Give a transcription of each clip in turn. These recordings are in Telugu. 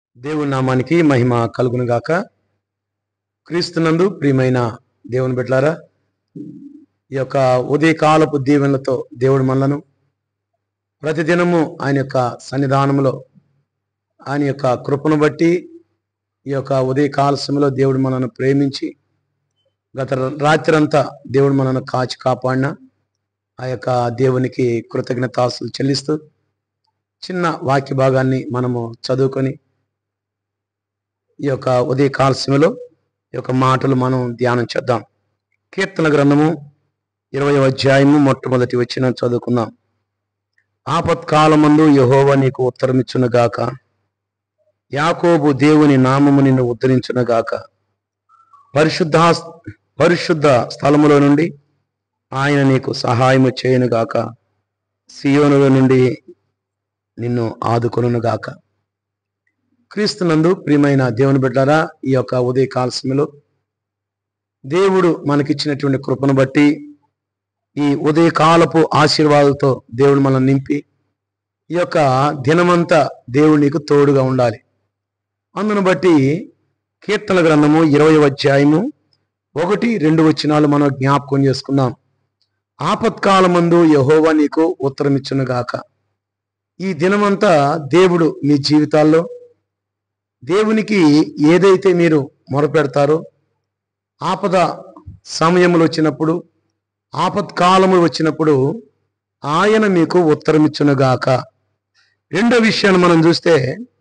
దేవుని నామానికి మహిమ కలుగును గాక క్రీస్తునందు ప్రియమైన దేవుని బిడ్డలారా ఈ యొక్క ఉదయకాలపు దీవెనలతో దేవుడు మనలను ప్రతిదినము ఆయన యొక్క సన్నిధానంలో ఆయన యొక్క కృపను బట్టి ఈ యొక్క ఉదయకాల సమయంలో దేవుడు మనల్ని ప్రేమించి గత రాత్రంతా దేవుడు మనల్ని కాచి కాపాడిన ఆ యొక్క దేవునికి కృతజ్ఞతాసులు చెల్లిస్తూ చిన్న వాక్య భాగాన్ని మనము చదువుకొని ఈ యొక్క ఉదయకాల సమయంలో ఈ యొక్క మాటలు మనం ధ్యానం చేద్దాం కీర్తన గ్రంథము ఇరవై అధ్యాయము మొట్టమొదటి వచ్చిన చదువుకుందాం ఆపత్కాలమందు యహోవ నీకు ఉత్తరమిచ్చునుగాక యాకోబు దేవుని నామము నిన్ను ఉద్ధరించునుగాక పరిశుద్ధ పరిశుద్ధ స్థలములో నుండి ఆయన నీకు సహాయము చేయనుగాక సియోనుల నుండి నిన్ను ఆదుకొనుగాక క్రీస్తునందు ప్రియమైన దేవుని బిడ్డారా ఈ యొక్క ఉదయకాల సమయంలో దేవుడు మనకిచ్చినటువంటి కృపను బట్టి ఈ ఉదయకాలపు ఆశీర్వాదాలతో దేవుడు మనల్ని నింపి ఈ యొక్క దినమంతా దేవుడు నీకు తోడుగా ఉండాలి అందును బట్టి కీర్తన గ్రంథము ఇరవై అధ్యాయము ఒకటి రెండు వచనాలు మనం జ్ఞాపకం చేసుకుందాం ఆపత్కాలమందు యహోవా నీకు ఉత్తరమిచ్చునుగాక ఈ దినమంతా దేవుడు మీ జీవితాల్లో దేవునికి ఏదైతే మీరు మొరపెడతారో ఆపద సమయములు వచ్చినప్పుడు ఆపత్కాలములు వచ్చినప్పుడు ఆయన మీకు ఉత్తరమిచ్చునుగాక రెండో విషయాన్ని మనం చూస్తే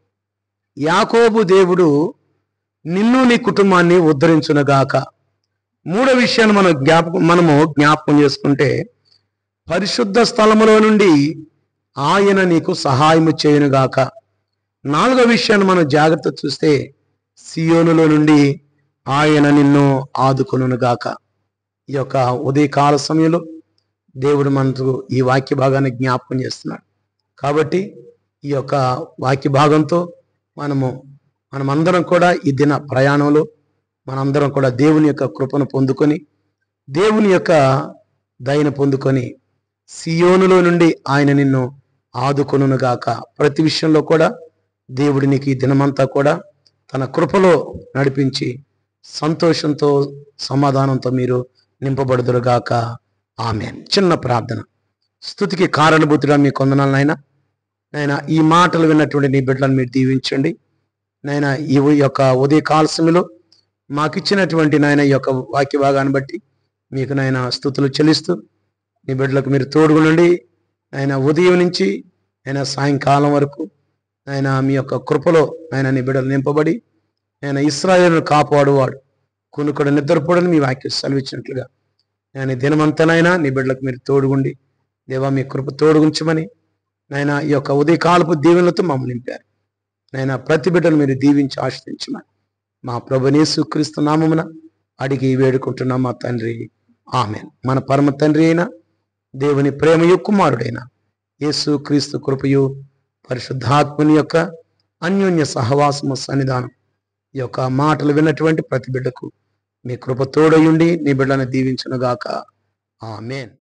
యాకోబు దేవుడు నిన్ను నీ కుటుంబాన్ని ఉద్ధరించునుగాక మూడో విషయాన్ని మనం జ్ఞాపకం మనము జ్ఞాపకం చేసుకుంటే పరిశుద్ధ స్థలములో నుండి ఆయన నీకు సహాయము చేయునుగాక నాలుగో విషయాన్ని మనం జాగ్రత్త చూస్తే సియోనులో నుండి ఆయన నిన్ను ఆదుకొనుగాక ఈ యొక్క ఉదయకాల సమయంలో దేవుడు మనకు ఈ వాక్య భాగాన్ని జ్ఞాపకం చేస్తున్నాడు కాబట్టి ఈ యొక్క వాక్య భాగంతో మనము మనమందరం కూడా ఈ దిన ప్రయాణంలో మనందరం కూడా దేవుని యొక్క కృపను పొందుకొని దేవుని యొక్క దయను పొందుకొని సియోనులో నుండి ఆయన నిన్ను ఆదుకొనుగాక ప్రతి విషయంలో కూడా దేవుడి నీకు ఈ దినమంతా కూడా తన కృపలో నడిపించి సంతోషంతో సమాధానంతో మీరు నింపబడుదురుగాక ఆమె చిన్న ప్రార్థన స్థుతికి కారణభూతుడా మీ కొందనాలు నాయన నాయన ఈ మాటలు విన్నటువంటి నీ బిడ్డలను మీరు దీవించండి నాయన ఈ యొక్క ఉదయ కాల సమయంలో మాకిచ్చినటువంటి నాయన ఈ యొక్క వాక్య భాగాన్ని బట్టి మీకు నాయన స్థుతులు చెల్లిస్తూ నీ బిడ్డలకు మీరు తోడుగునండి ఆయన ఉదయం నుంచి ఆయన సాయంకాలం వరకు ఆయన మీ యొక్క కృపలో ఆయన నీ బిడ్డలు నింపబడి ఆయన ఇస్రాయేల్ను కాపాడువాడు కొనుకొడు నిద్రపోడని మీ వాక్యం సెలవిచ్చినట్లుగా ఆయన దినమంతనైనా నీ బిడ్డలకు మీరు తోడుగుండి దేవా మీ కృప తోడుగుంచమని నాయన ఈ యొక్క ఉదయకాలపు దీవెనలతో మమ్మల్ని నింపారు నాయన ప్రతి బిడ్డను మీరు దీవించి ఆశ్రయించమని మా ప్రభునేసు క్రీస్తు నామమున అడిగి వేడుకుంటున్నాం మా తండ్రి ఆమె మన పరమ తండ్రి అయిన దేవుని ప్రేమయు కుమారుడైన యేసు క్రీస్తు కృపయు పరిశుద్ధాత్మని యొక్క అన్యోన్య సహవాసము సన్నిధానం ఈ యొక్క మాటలు విన్నటువంటి ప్రతి బిడ్డకు మీ కృప తోడయుండి నీ బిడ్డను దీవించునుగాక ఆమెన్